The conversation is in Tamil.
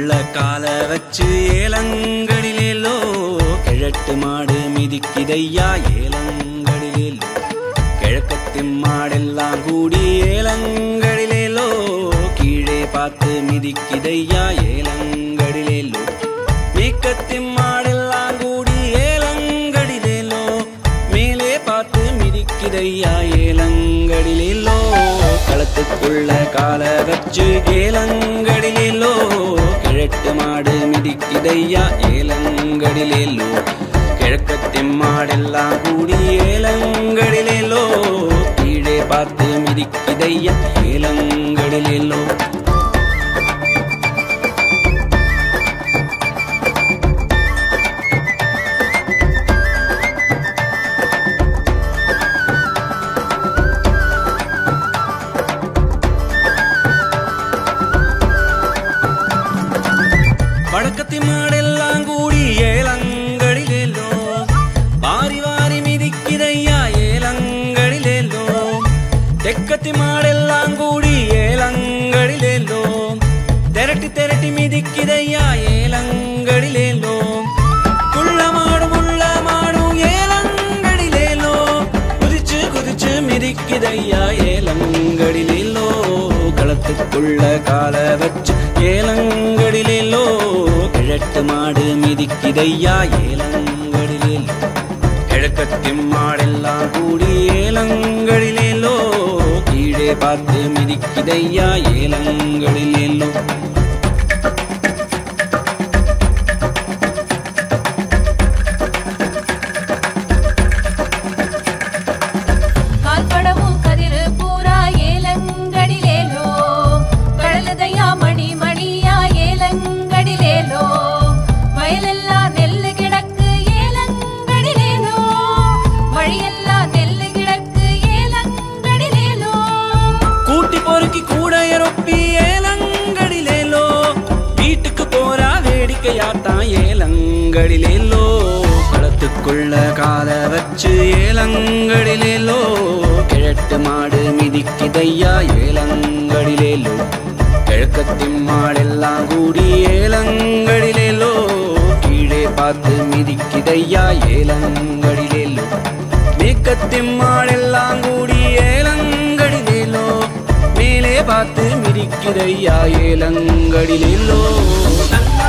களத்துக்குள்ள கால வச்சு ஏலங்களிலேலோ கிழட்டு மாடு மிதிக்குதையா ஏலங்களிலேலோ கிழக்கத்தின் மாடெல்லாம் கூடி ஏலங்களிலேலோ கீழே பார்த்து மிதிக்குதையா ஏலங்களிலேலோ மேக்கத்தின் மாடெல்லாம் கூடி ஏலங்களிலேலோ மேலே பார்த்து மிதிக்குதையா ஏலங்களிலேலோ களத்துக்குள்ள கால வச்சு ஏலங்களிலேலோ கிழட்டு மாடு மிதிக்குதையா ஏலங்களிலேலோ கிழக்கத்தின் மாடெல்லாம் கூடி ஏலங்களிலேலோ கீழே பார்த்து மிதிக்குதையா ஏலங்களிலேலோ வடக்கத்தி மாடெல்லாம் கூடி ஏலங்களிலேலோ வாரி வாரி மிதிக்கிறையா ஏலங்களிலேலோ தெக்கத்தி மாடெல்லாம் கூடி ஏலங்களிலேலோ திரட்டி திரட்டி மிதிக்கிறையா ஏலங்களிலேலோ குள்ள மாடும் உள்ள மாடும் ஏலங்களிலேலோ குதிச்சு குதிச்சு மிதிக்குதையா ஏலங்களிலேலோ களத்துக்குள்ள கால வச்சு ஏலங்களிலேலோ கிழட்டு மாடு மிதிக்குதையா ஏலங்களிலேலோ கிழக்கத்தின் மாடெல்லாம் கூடி ஏலங்களிலேலோ கீழே பார்த்து மிதிக்குதையா ஏலங்களிலேலோ கால்படவும் கதிரு பூரா ஏலங்கடிலேலோ கடலுதையா மணி மணியா ஏலங்கடிலேலோ வயலெல்லாம் நெல்லு கிடக்கு ஏலங்கடிலேலோ வழியெல்லாம் நெல்லு கிடக்கு ஏலங்கடிலேலோ கூட்டி பொறுக்கி கூட எரொப்பி ஏலங்களிலேலோ வீட்டுக்கு போறா வேடிக்கையாத்தான் ஏலங்களிலேலோ களத்துக்குள்ள கால வச்சு ஏலங்களிலேலோ கிழட்டு மாடு மிதிக்குதையா ஏலங்களிலேலோ கிழக்கத்தின் மாடெல்லாம் கூடி ஏலங்களிலேலோ கீழே பார்த்து மிதிக்குதையா ஏலங்களிலேலோ மேக்கத்தின் மாடெல்லாம் கூடி ஏலங்களிலேலோ மேலே பார்த்து மிதிக்கிறையா ஏலங்களிலேலோ